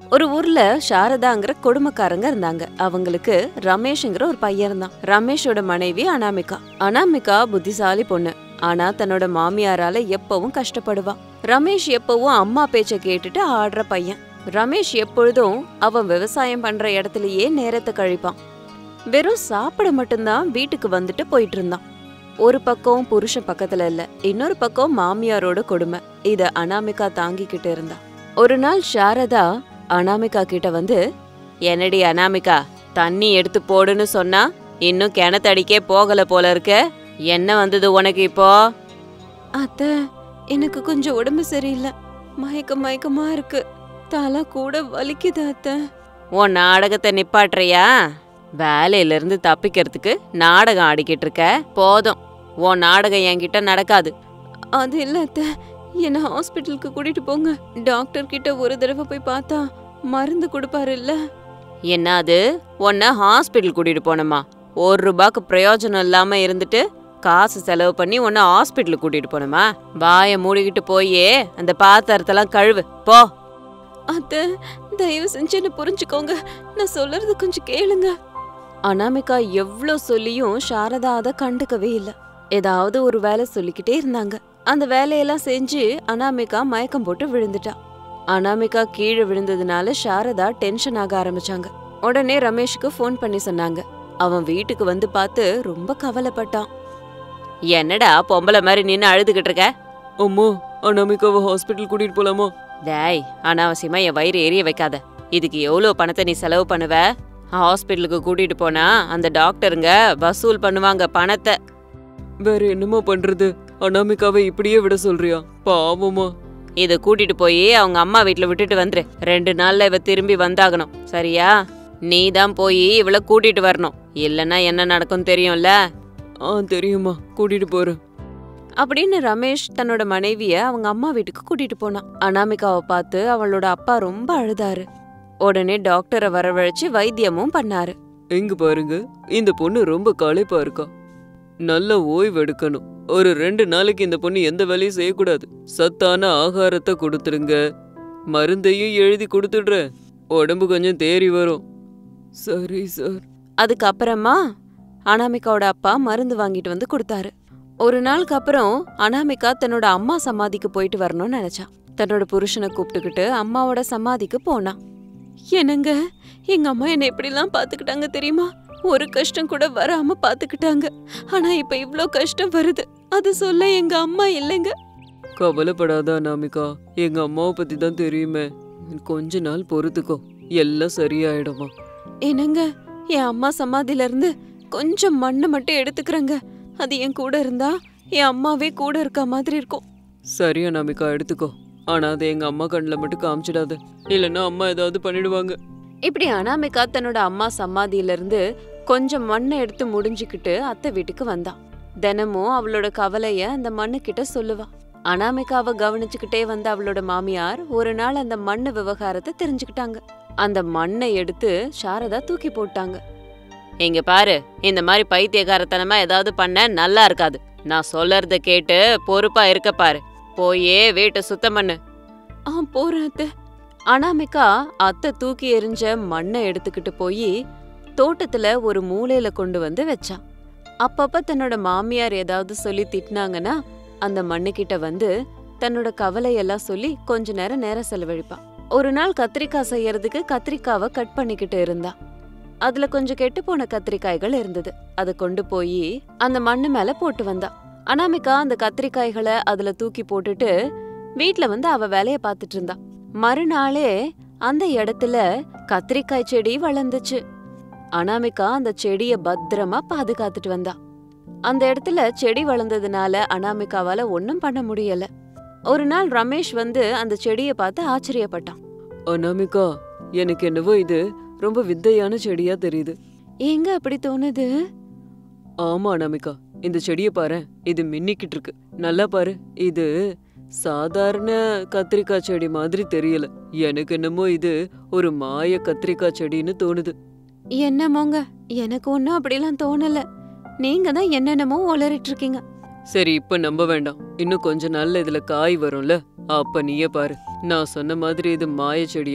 ஒரு ஊர்ல சாரதாங்கிற கொடுமைக்காரங்க இருந்தாங்க அவங்களுக்கு ரமேஷ்ங்கிற ஒரு பையன் இருந்தான் ரமேஷோட மனைவி அனாமிகா அனாமிகா புத்திசாலி பொண்ணு ஆனா தன்னோட மாமியாரால எப்பவும் கஷ்டப்படுவா ரமேஷ் எப்பவும் அம்மா பேச்ச கேட்டுட்டு ஆடுற பையன் ரமேஷ் எப்பொழுதும் அவன் விவசாயம் பண்ற இடத்துலயே நேரத்தை கழிப்பான் வெறும் சாப்பிட மட்டும்தான் வீட்டுக்கு வந்துட்டு போயிட்டு இருந்தான் ஒரு பக்கம் புருஷன் பக்கத்துல இல்ல இன்னொரு பக்கம் மாமியாரோட கொடுமை இத அனாமிகா தாங்கிக்கிட்டு இருந்தா ஒரு நாள் சாரதா அனாமிகா கிட்ட வந்து என்னடி அனாமிகா தண்ணி எடுத்து போடுன்னு சொன்னா இன்னும் கிணத்தடிக்கே போகல போல இருக்க என்ன வந்தது உனக்கு இப்போ அத்த எனக்கு கொஞ்சம் உடம்பு சரியில்லை மயக்க மயக்கமா இருக்கு தலை கூட வலிக்குது அத்த உன் நாடகத்தை நிப்பாட்டுறியா வேலையில இருந்து தப்பிக்கிறதுக்கு நாடகம் ஆடிக்கிட்டு இருக்க போதும் உன் நாடகம் என்கிட்ட நடக்காது அது இல்ல அத்த என்ன ஹாஸ்பிட்டலுக்கு கூட்டிட்டு போங்க டாக்டர் கிட்ட ஒரு தடவை போய் பார்த்தா மருந்து கொடுப்பாரு இல்ல என்ன அது உன்னை ஹாஸ்பிட்டல் கூட்டிட்டு போனோமா ஒரு ரூபாய்க்கு பிரயோஜனம் இல்லாம இருந்துட்டு காசு செலவு பண்ணி உன்னை ஹாஸ்பிட்டலுக்கு கூட்டிட்டு போனோமா வாயை மூடிக்கிட்டு போயே அந்த பாத்திரத்தெல்லாம் கழுவு போ அத்த தயவு செஞ்சு என்ன புரிஞ்சுக்கோங்க நான் சொல்றது கொஞ்சம் கேளுங்க அனாமிகா எவ்ளோ சொல்லியும் சாரதா அதை கண்டுக்கவே இல்ல ஏதாவது ஒரு வேலை சொல்லிக்கிட்டே இருந்தாங்க அந்த வேலையெல்லாம் செஞ்சு அனாமிகா மயக்கம் போட்டு விழுந்துட்டா அனாமிகா கீழே விழுந்ததுனால சாரதா டென்ஷன் ஆக ஆரம்பிச்சாங்க உடனே ரமேஷுக்கு ஃபோன் பண்ணி சொன்னாங்க அவன் வீட்டுக்கு வந்து பார்த்து ரொம்ப கவலைப்பட்டான் என்னடா பொம்பளை மாதிரி நின்னு அழுதுகிட்டு இருக்க அம்மா அனாமிகாவை ஹாஸ்பிட்டல் கூட்டிட்டு போலாமா டேய் அனாவசியமா என் வயிறு எரிய வைக்காத இதுக்கு எவ்வளோ பணத்தை நீ செலவு பண்ணுவ ஹாஸ்பிட்டலுக்கு கூட்டிட்டு போனா அந்த டாக்டருங்க வசூல் பண்ணுவாங்க பணத்தை வேற என்னம்மா பண்றது அனாமிகாவை இப்படியே விட சொல்றியா பாவமா இதை கூட்டிட்டு போய் அவங்க அம்மா வீட்ல விட்டுட்டு வந்துரு ரெண்டு நாள்ல இவ திரும்பி வந்தாகணும் சரியா நீ தான் போய் இவள கூட்டிட்டு வரணும் இல்லைன்னா என்ன நடக்கும் தெரியும்ல ஆ தெரியுமா கூட்டிட்டு போறேன் அப்படின்னு ரமேஷ் தன்னோட மனைவிய அவங்க அம்மா வீட்டுக்கு கூட்டிட்டு போனான் அனாமிகாவை பார்த்து அவளோட அப்பா ரொம்ப அழுதாரு உடனே டாக்டரை வரவழைச்சு வைத்தியமும் பண்ணாரு எங்க பாருங்க இந்த பொண்ணு ரொம்ப களைப்பா இருக்கா நல்ல ஓய்வு எடுக்கணும் ஒரு ரெண்டு நாளைக்கு இந்த பொண்ணு எந்த வேலையும் செய்யக்கூடாது சத்தான ஆகாரத்தை கொடுத்துருங்க மருந்தையும் எழுதி கொடுத்துடுறேன் உடம்பு கொஞ்சம் தேறி வரும் சரி சார் அதுக்கப்புறமா அனாமிகாவோட அப்பா மருந்து வாங்கிட்டு வந்து கொடுத்தாரு ஒரு நாளுக்கு அப்புறம் அனாமிகா தன்னோட அம்மா சமாதிக்கு போயிட்டு வரணும்னு நினைச்சா தன்னோட புருஷனை கூப்பிட்டுக்கிட்டு அம்மாவோட சமாதிக்கு போனா என்னங்க எங்க அம்மா என்னை எப்படிலாம் பாத்துக்கிட்டாங்க தெரியுமா ஒரு கஷ்டம் கூட வராம பாத்துக்கிட்டாங்க ஆனா இப்ப இவ்ளோ கஷ்டம் வருது அது சொல்ல எங்க அம்மா இல்லைங்க கவலைப்படாத அனாமிகா எங்க அம்மாவை பத்தி தான் தெரியுமே கொஞ்ச நாள் பொறுத்துக்கோ எல்லாம் சரியாயிடுமா என்னங்க என் அம்மா சமாதியில இருந்து கொஞ்சம் மண்ணை மட்டும் எடுத்துக்கிறேங்க அது என் கூட இருந்தா என் அம்மாவே கூட இருக்க மாதிரி இருக்கும் சரி அனாமிகா எடுத்துக்கோ ஆனா அதை எங்க அம்மா கண்ணில் மட்டும் காமிச்சிடாத இல்லைன்னா அம்மா ஏதாவது பண்ணிடுவாங்க இப்படி அனாமிகா தன்னோட அம்மா சமாதியில இருந்து கொஞ்சம் மண்ணை எடுத்து முடிஞ்சுக்கிட்டு அத்தை வீட்டுக்கு வந்தா தினமும் அவளோட கவலைய அந்த மண்ணு கிட்ட சொல்லுவா அனாமிகாவை கவனிச்சுக்கிட்டே வந்த அவளோட மாமியார் ஒரு நாள் அந்த மண்ணு விவகாரத்தை தெரிஞ்சுக்கிட்டாங்க அந்த மண்ணை எடுத்து சாரதா தூக்கி போட்டாங்க இங்க பாரு இந்த மாதிரி பைத்தியகாரத்தனமா ஏதாவது பண்ண நல்லா இருக்காது நான் சொல்லறத கேட்டு பொறுப்பா இருக்க பாரு போயே வீட்டை சுத்தம் பண்ணு ஆ போறேன் அத்தை அனாமிகா அத்தை தூக்கி எறிஞ்ச மண்ணை எடுத்துக்கிட்டு போய் தோட்டத்துல ஒரு மூலையில கொண்டு வந்து வச்சான் அப்பப்ப தன்னோட மாமியார் ஏதாவது சொல்லி திட்டினாங்கன்னா அந்த மண்ணுக்கிட்ட வந்து தன்னோட கவலையெல்லாம் சொல்லி கொஞ்ச நேரம் நேரம் செலவழிப்பா ஒரு நாள் கத்திரிக்காய் செய்யறதுக்கு கத்திரிக்காவை கட் பண்ணிக்கிட்டு இருந்தா அதுல கொஞ்சம் கெட்டு போன கத்திரிக்காய்கள் இருந்தது அதை கொண்டு போய் அந்த மண்ணு மேல போட்டு வந்தா அனாமிகா அந்த கத்திரிக்காய்களை அதுல தூக்கி போட்டுட்டு வீட்ல வந்து அவ வேலைய பார்த்துட்டு இருந்தா மறுநாளே அந்த இடத்துல கத்திரிக்காய் செடி வளர்ந்துச்சு அனாமிகா அந்த செடிய பத்திரமா பாதுகாத்துட்டு வந்தா அந்த இடத்துல செடி வளர்ந்ததுனால அனாமிகாவால ஒன்னும் பண்ண முடியல ஒரு நாள் ரமேஷ் வந்து அந்த செடிய பார்த்து ஆச்சரியப்பட்டான் அனாமிகா எனக்கு என்னவோ இது ரொம்ப வித்தையான செடியா தெரியுது எங்க அப்படி தோணுது ஆமா அனாமிகா இந்த செடியை பாரு இது மின்னிக்கிட்டு இருக்கு நல்லா பாரு இது சாதாரண கத்திரிக்காய் செடி மாதிரி தெரியல எனக்கு என்னமோ இது ஒரு மாய கத்திரிக்காய் செடின்னு தோணுது என்னமோங்க எனக்கு ஒன்னும் அப்படிலாம் தோணல நீங்க தான் என்னென்னமோ உளறிட்டு இருக்கீங்க சரி இப்ப நம்ப வேண்டாம் இன்னும் கொஞ்ச நாள்ல இதுல காய் வரும்ல அப்ப நீயே பாரு நான் சொன்ன மாதிரி இது மாய செடியா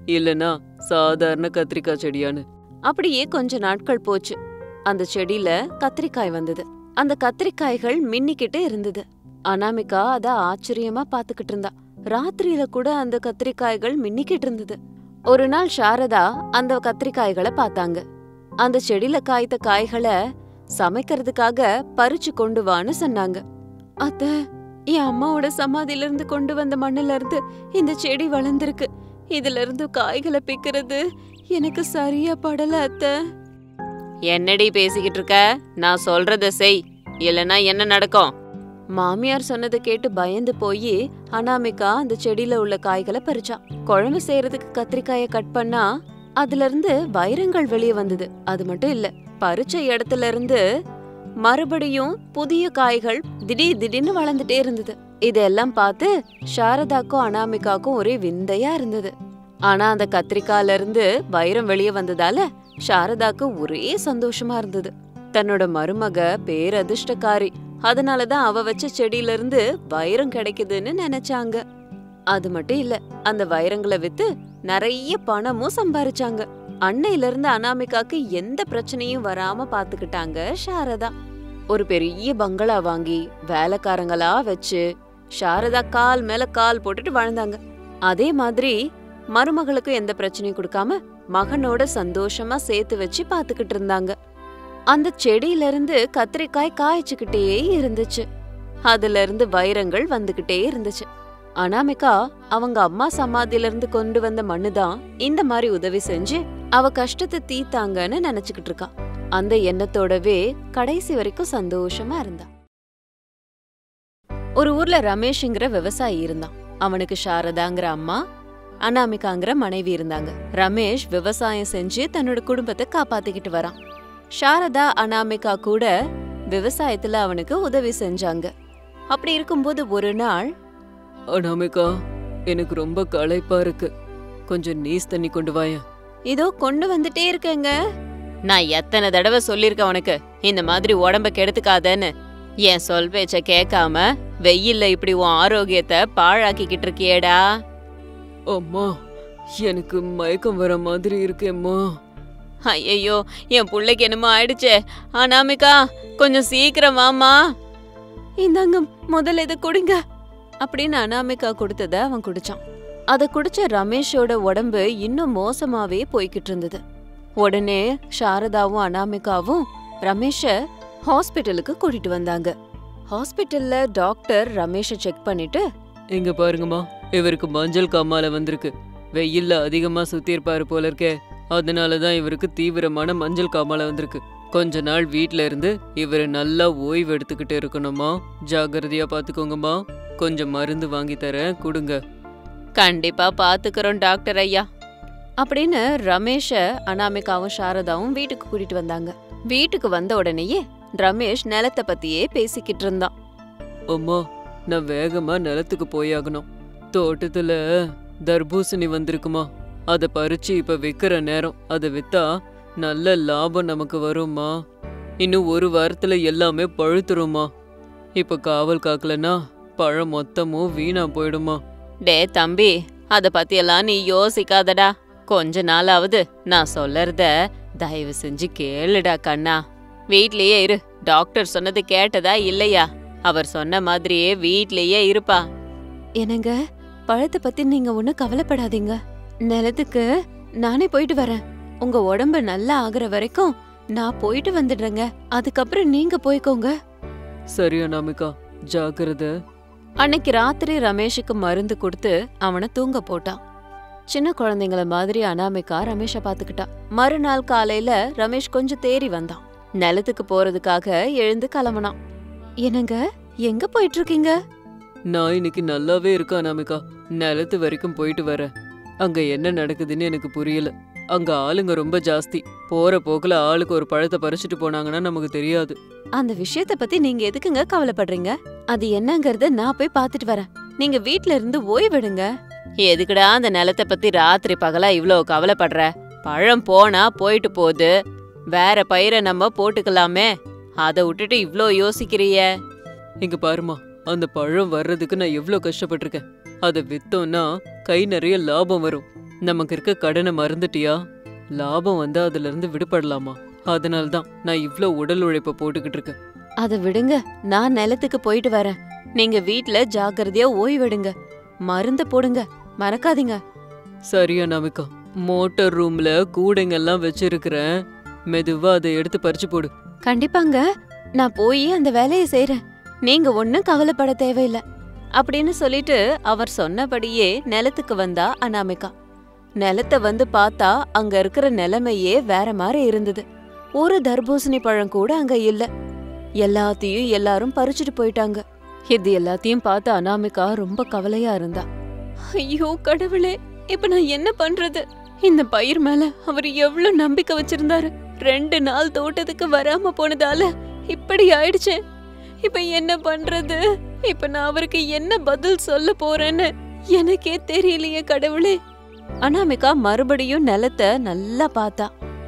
இல்லனா சாதாரண கத்திரிக்காய் செடியான்னு அப்படியே கொஞ்ச நாட்கள் போச்சு அந்த செடியில கத்திரிக்காய் வந்தது அந்த கத்திரிக்காய்கள் மின்னிக்கிட்டு இருந்தது அனாமிகா அத ஆச்சரியமா பாத்துக்கிட்டு இருந்தா ராத்திரியில கூட அந்த கத்திரிக்காய்கள் மின்னிக்கிட்டு இருந்தது ஒரு நாள் சாரதா அந்த கத்திரிக்காய்களை பார்த்தாங்க அந்த செடியில காய்த்த காய்களை சமைக்கிறதுக்காக பறிச்சு கொண்டு வான்னு சொன்னாங்க அத்த என் அம்மாவோட சமாதியில இருந்து கொண்டு வந்த மண்ணுல இருந்து இந்த செடி வளர்ந்திருக்கு இதுல இருந்து காய்களை பிக்கிறது எனக்கு சரியா படல அத்த என்னடி பேசிக்கிட்டு இருக்க நான் சொல்றத செய் இல்லனா என்ன நடக்கும் மாமியார் சொன்னதை கேட்டு பயந்து போய் அனாமிகா அந்த செடியில உள்ள காய்களை பறிச்சா குழம்பு செய்யறதுக்கு கத்திரிக்காய கட் பண்ணா அதுல இருந்து வைரங்கள் வெளியே வந்தது அது மட்டும் இல்ல பறிச்ச இடத்துல இருந்து மறுபடியும் புதிய காய்கள் திடீர் திடீர்னு வளர்ந்துட்டே இருந்தது இதெல்லாம் பார்த்து சாரதாக்கும் அனாமிகாக்கும் ஒரே விந்தையா இருந்தது ஆனா அந்த கத்திரிக்காயில இருந்து வைரம் வெளியே வந்ததால சாரதாக்கு ஒரே சந்தோஷமா இருந்தது தன்னோட மருமக பேரதிர்ஷ்டக்காரி அதனாலதான் அவ வச்ச செடியில இருந்து வைரம் கிடைக்குதுன்னு நினைச்சாங்க அது மட்டும் இல்ல அந்த வைரங்களை வித்து நிறைய பணமும் சம்பாரிச்சாங்க அன்னையில இருந்து அனாமிகாக்கு எந்த பிரச்சனையும் வராம பாத்துக்கிட்டாங்க சாரதா ஒரு பெரிய பங்களா வாங்கி வேலைக்காரங்களா வச்சு சாரதா கால் மேல கால் போட்டுட்டு வாழ்ந்தாங்க அதே மாதிரி மருமகளுக்கு எந்த பிரச்சனையும் கொடுக்காம மகனோட சந்தோஷமா சேர்த்து வச்சு பாத்துக்கிட்டு இருந்தாங்க அந்த செடியில இருந்து கத்திரிக்காய் காய்ச்சுக்கிட்டே இருந்துச்சு அதுல இருந்து வைரங்கள் வந்துகிட்டே இருந்துச்சு அனாமிகா அவங்க அம்மா சமாதியில இருந்து கொண்டு வந்த மண்ணுதான் இந்த மாதிரி உதவி செஞ்சு அவ கஷ்டத்தை தீத்தாங்கன்னு நினைச்சுக்கிட்டு இருக்கா அந்த எண்ணத்தோடவே கடைசி வரைக்கும் சந்தோஷமா இருந்தா ஒரு ஊர்ல ரமேஷ்ங்கிற விவசாயி இருந்தான் அவனுக்கு சாரதாங்கிற அம்மா அனாமிகாங்கிற மனைவி இருந்தாங்க ரமேஷ் விவசாயம் செஞ்சு தன்னோட குடும்பத்தை காப்பாத்திக்கிட்டு வரான் சாரதா அனாமிகா கூட விவசாயத்துல அவனுக்கு உதவி செஞ்சாங்க அப்படி இருக்கும்போது ஒரு நாள் அனாமிகா எனக்கு ரொம்ப களைப்பா இருக்கு கொஞ்சம் நீஸ் தண்ணி கொண்டு வாயேன் இதோ கொண்டு வந்துட்டே இருக்கேங்க நான் எத்தனை தடவை சொல்லிருக்கேன் உனக்கு இந்த மாதிரி உடம்ப கெடுத்துக்காதன்னு என் சொல் பேச்ச கேட்காம வெயில்ல இப்படி உன் ஆரோக்கியத்தை பாழாக்கிக்கிட்டு இருக்கியேடா அம்மா எனக்கு மயக்கம் வர மாதிரி இருக்கேம்மா ஐயையோ என் புள்ளைக்கு என்னமோ ஆயிடுச்சே அனாமிகா கொஞ்சம் சீக்கிரம் வாமா இந்தாங்க முதல்ல இதை குடிங்க அப்படின்னு அனாமிகா கொடுத்தத அவன் குடிச்சான் அத குடிச்ச ரமேஷோட உடம்பு இன்னும் மோசமாவே போய்கிட்டு இருந்தது உடனே சாரதாவும் அனாமிகாவும் ரமேஷ ஹாஸ்பிட்டலுக்கு கூட்டிட்டு வந்தாங்க ஹாஸ்பிட்டல்ல டாக்டர் ரமேஷ செக் பண்ணிட்டு இங்க பாருங்கம்மா இவருக்கு மஞ்சள் காமால வந்திருக்கு வெயில்ல அதிகமா சுத்தி இருப்பாரு போல இருக்கே அதனால தான் இவருக்கு தீவிரமான மஞ்சள் காமால வந்திருக்கு கொஞ்ச நாள் வீட்ல இருந்து இவர் நல்லா ஓய்வு எடுத்துக்கிட்டு இருக்கணுமா ஜாகிரதையா பாத்துக்கோங்கம்மா கொஞ்சம் மருந்து வாங்கி தரேன் கொடுங்க கண்டிப்பா பாத்துக்கிறோம் டாக்டர் ஐயா அப்படின்னு ரமேஷ அனாமிகாவும் சாரதாவும் வீட்டுக்கு கூட்டிட்டு வந்தாங்க வீட்டுக்கு வந்த உடனேயே ரமேஷ் நிலத்தை பத்தியே பேசிக்கிட்டு இருந்தான் அம்மா நான் வேகமா நிலத்துக்கு போயாகணும் தோட்டத்துல தர்பூசணி வந்திருக்குமா அதை பறிச்சு இப்ப விக்கிற நேரம் அதை வித்தா நல்ல லாபம் நமக்கு வரும்மா இன்னும் ஒரு வாரத்துல எல்லாமே பழுத்துருமா இப்ப காவல் காக்கலனா பழம் மொத்தமும் வீணா போயிடுமா டே தம்பி அத பத்தியெல்லாம் நீ யோசிக்காதடா கொஞ்ச நாளாவது நான் சொல்லறத தயவு செஞ்சு கேளுடா கண்ணா வீட்லயே இரு டாக்டர் சொன்னது கேட்டதா இல்லையா அவர் சொன்ன மாதிரியே வீட்லயே இருப்பா என்னங்க பழத்தை பத்தி நீங்க ஒண்ணும் கவலைப்படாதீங்க நிலத்துக்கு நானே போயிட்டு வரேன் உங்க உடம்பு நல்லா ஆகுற வரைக்கும் நான் போயிட்டு வந்துடுறேங்க அதுக்கப்புறம் நீங்க போய்க்கோங்க சரியா நாமிகா ஜாக்கிரதை அன்னைக்கு ராத்திரி ரமேஷுக்கு மருந்து கொடுத்து அவனை தூங்க போட்டான் சின்ன குழந்தைங்கள மாதிரி அனாமிகா ரமேஷ பாத்துக்கிட்டா மறுநாள் காலையில ரமேஷ் கொஞ்சம் தேறி வந்தான் நிலத்துக்கு போறதுக்காக எழுந்து கிளம்புனான் என்னங்க எங்க போயிட்டு இருக்கீங்க நான் இன்னைக்கு நல்லாவே இருக்கா நாமிகா நிலத்து வரைக்கும் போயிட்டு வரேன் அங்க என்ன நடக்குதுன்னு எனக்கு புரியல அங்க ஆளுங்க ரொம்ப ஜாஸ்தி போற போக்குல ஆளுக்கு ஒரு பழத்தை பறிச்சுட்டு போனாங்கன்னா நமக்கு தெரியாது அந்த விஷயத்த பத்தி நீங்க எதுக்குங்க கவலைப்படுறீங்க அது என்னங்கறத நான் போய் பாத்துட்டு வரேன் நீங்க வீட்ல இருந்து ஓய்வெடுங்க எதுக்குடா அந்த நிலத்தை பத்தி ராத்திரி பகலா இவ்ளோ கவலைப்படுற பழம் போனா போயிட்டு போகுது வேற பயிரை நம்ம போட்டுக்கலாமே அத விட்டுட்டு இவ்ளோ யோசிக்கிறிய இங்க பாருமா அந்த பழம் வர்றதுக்கு நான் எவ்வளோ கஷ்டப்பட்டிருக்கேன் அதை வித்தோம்னா கை நிறைய லாபம் வரும் நமக்கு இருக்க கடனை மறந்துட்டியா லாபம் வந்தா அதுல இருந்து விடுபடலாமா அதனால தான் நான் இவ்ளோ உடல் உழைப்ப போட்டுக்கிட்டு இருக்கேன் அத விடுங்க நான் நிலத்துக்கு போயிட்டு வரேன் நீங்க வீட்ல ஜாக்கிரதையா ஓய்வெடுங்க மருந்து போடுங்க மறக்காதீங்க சரியா நமிகா மோட்டார் ரூம்ல கூடைங்கெல்லாம் வச்சிருக்கிறேன் மெதுவா அதை எடுத்து பறிச்சு போடு கண்டிப்பாங்க நான் போய் அந்த வேலையை செய்றேன் நீங்க ஒன்னும் கவலைப்பட தேவையில்ல அப்படின்னு சொல்லிட்டு அவர் சொன்னபடியே நிலத்துக்கு வந்தா அனாமிகா நிலத்தை வந்து பார்த்தா அங்க இருக்கிற நிலைமையே வேற மாதிரி இருந்தது ஒரு தர்பூசணி பழம் கூட அங்க இல்ல எல்லாத்தையும் எல்லாரும் பறிச்சுட்டு போயிட்டாங்க இது எல்லாத்தையும் பார்த்து அனாமிகா ரொம்ப கவலையா இருந்தா ஐயோ கடவுளே இப்ப நான் என்ன பண்றது இந்த பயிர் மேல அவர் எவ்வளவு நம்பிக்கை வச்சிருந்தாரு ரெண்டு நாள் தோட்டத்துக்கு வராம போனதால இப்படி ஆயிடுச்சு இப்ப என்ன பண்றது இப்ப நான் அவருக்கு என்ன பதில் சொல்ல போறேன்னு எனக்கே தெரியலையே கடவுளே அனாமிகா மறுபடியும் நிலத்தை நல்லா பார்த்தா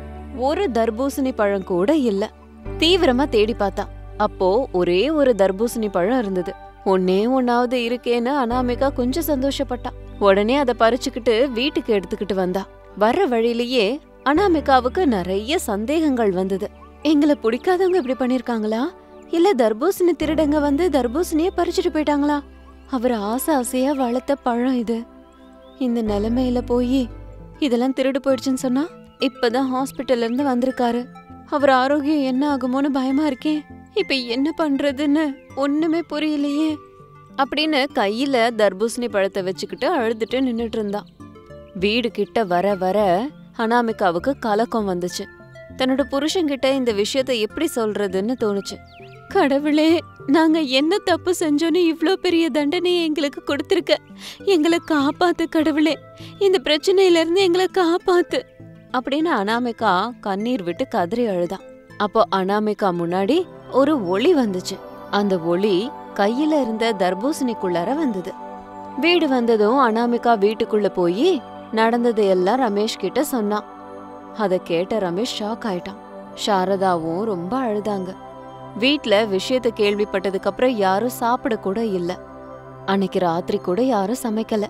ஒரு தர்பூசணி பழம் கூட இல்ல தீவிரமா தேடி பார்த்தா அப்போ ஒரே ஒரு தர்பூசணி பழம் இருந்தது ஒன்னே ஒன்னாவது இருக்கேன்னு அனாமிகா கொஞ்சம் சந்தோஷப்பட்டா உடனே அதை பறிச்சுக்கிட்டு வீட்டுக்கு எடுத்துக்கிட்டு வந்தா வர்ற வழியிலேயே அனாமிகாவுக்கு நிறைய சந்தேகங்கள் வந்தது எங்களை பிடிக்காதவங்க இப்படி பண்ணிருக்காங்களா இல்ல தர்பூசணி திருடங்க வந்து தர்பூசணிய பறிச்சுட்டு போயிட்டாங்களா அவர் ஆசை ஆசையா வளர்த்த பழம் இது இந்த நிலைமையில போய் இதெல்லாம் திருடு போயிடுச்சுன்னு சொன்னா இப்பதான் ஹாஸ்பிட்டல்ல இருந்து வந்திருக்காரு அவர் ஆரோக்கியம் என்ன ஆகுமோன்னு பயமா இருக்கேன் இப்ப என்ன பண்றதுன்னு ஒண்ணுமே புரியலையே அப்படின்னு கையில தர்பூசணி பழத்தை வச்சுக்கிட்டு அழுதுட்டு நின்னுட்டு இருந்தா வீடு கிட்ட வர வர அனாமிகாவுக்கு கலக்கம் வந்துச்சு தன்னோட புருஷன்கிட்ட இந்த விஷயத்த எப்படி சொல்றதுன்னு தோணுச்சு கடவுளே நாங்க என்ன தப்பு செஞ்சோன்னு இவ்ளோ பெரிய தண்டனையை எங்களுக்கு கொடுத்திருக்க எங்களை காப்பாத்து கடவுளே இந்த பிரச்சனையில இருந்து எங்களை காப்பாத்து அப்படின்னு அனாமிகா கண்ணீர் விட்டு கதறி அழுதா அப்போ அனாமிகா முன்னாடி ஒரு ஒளி வந்துச்சு அந்த ஒளி கையில இருந்த தர்பூசணிக்குள்ளார வந்தது வீடு வந்ததும் அனாமிகா வீட்டுக்குள்ள போய் நடந்ததையெல்லாம் ரமேஷ் கிட்ட சொன்னான் அத கேட்ட ரமேஷ் ஷாக் ஆயிட்டான் சாரதாவும் ரொம்ப அழுதாங்க வீட்ல விஷயத்த கேள்விப்பட்டதுக்கு அப்புறம் யாரும் சாப்பிட கூட இல்ல அன்னைக்கு ராத்திரி கூட யாரும் சமைக்கல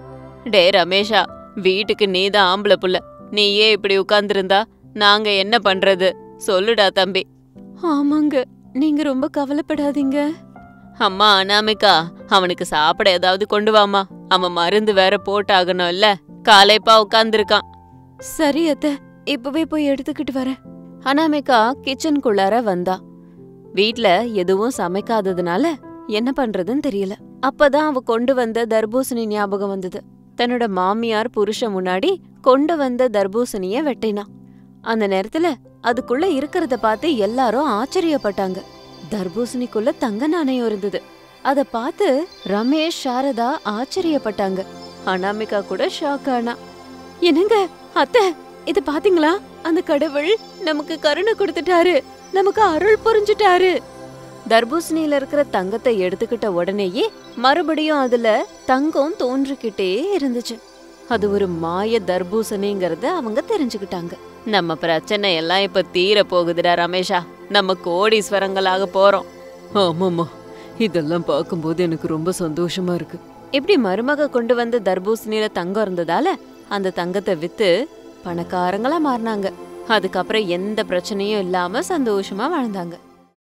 டே ரமேஷா வீட்டுக்கு நீதான் ஆம்பளை புள்ள நீயே இப்படி உட்கார்ந்திருந்தா நாங்க என்ன பண்றது சொல்லுடா தம்பி ஆமாங்க நீங்க ரொம்ப கவலைப்படாதீங்க அம்மா அனாமிகா அவனுக்கு சாப்பிட ஏதாவது கொண்டு வாமா அவன் மருந்து வேற போட்டாகணும் இல்ல காலைப்பா உட்கார்ந்திருக்கான் சரி அத்த இப்பவே போய் எடுத்துக்கிட்டு வரேன் அனாமிகா கிச்சனுக்குள்ளார வந்தா வீட்ல எதுவும் சமைக்காததுனால என்ன பண்றதுன்னு தெரியல அப்பதான் அவ கொண்டு வந்த தர்பூசணி ஞாபகம் வந்தது தன்னோட மாமியார் புருஷன் முன்னாடி கொண்டு வந்த தர்பூசணிய வெட்டினா அந்த நேரத்துல அதுக்குள்ள இருக்கிறத பார்த்து எல்லாரும் ஆச்சரியப்பட்டாங்க தர்பூசணிக்குள்ள தங்க நாணயம் இருந்தது அத பார்த்து ரமேஷ் சாரதா ஆச்சரியப்பட்டாங்க அனாமிகா கூட ஷாக் ஆனா என்னங்க அத்தை இது பாத்தீங்களா அந்த கடவுள் நமக்கு கருணை கொடுத்துட்டாரு நமக்கு அருள் புரிஞ்சுட்டாரு தர்பூசணியில இருக்கிற தங்கத்தை எடுத்துக்கிட்ட உடனேயே மறுபடியும் அதுல தங்கம் தோன்றிக்கிட்டே இருந்துச்சு அது ஒரு மாய தர்பூசணிங்கிறத அவங்க தெரிஞ்சுக்கிட்டாங்க நம்ம பிரச்சனை எல்லாம் இப்ப தீர போகுதுடா ரமேஷா நம்ம கோடீஸ்வரங்களாக போறோம் ஆமாம்மா இதெல்லாம் பார்க்கும்போது எனக்கு ரொம்ப சந்தோஷமா இருக்கு இப்படி மருமக கொண்டு வந்த தர்பூசணியில தங்கம் இருந்ததால அந்த தங்கத்தை வித்து பணக்காரங்களா மாறினாங்க அதுக்கப்புறம் எந்த பிரச்சனையும் இல்லாம சந்தோஷமா வாழ்ந்தாங்க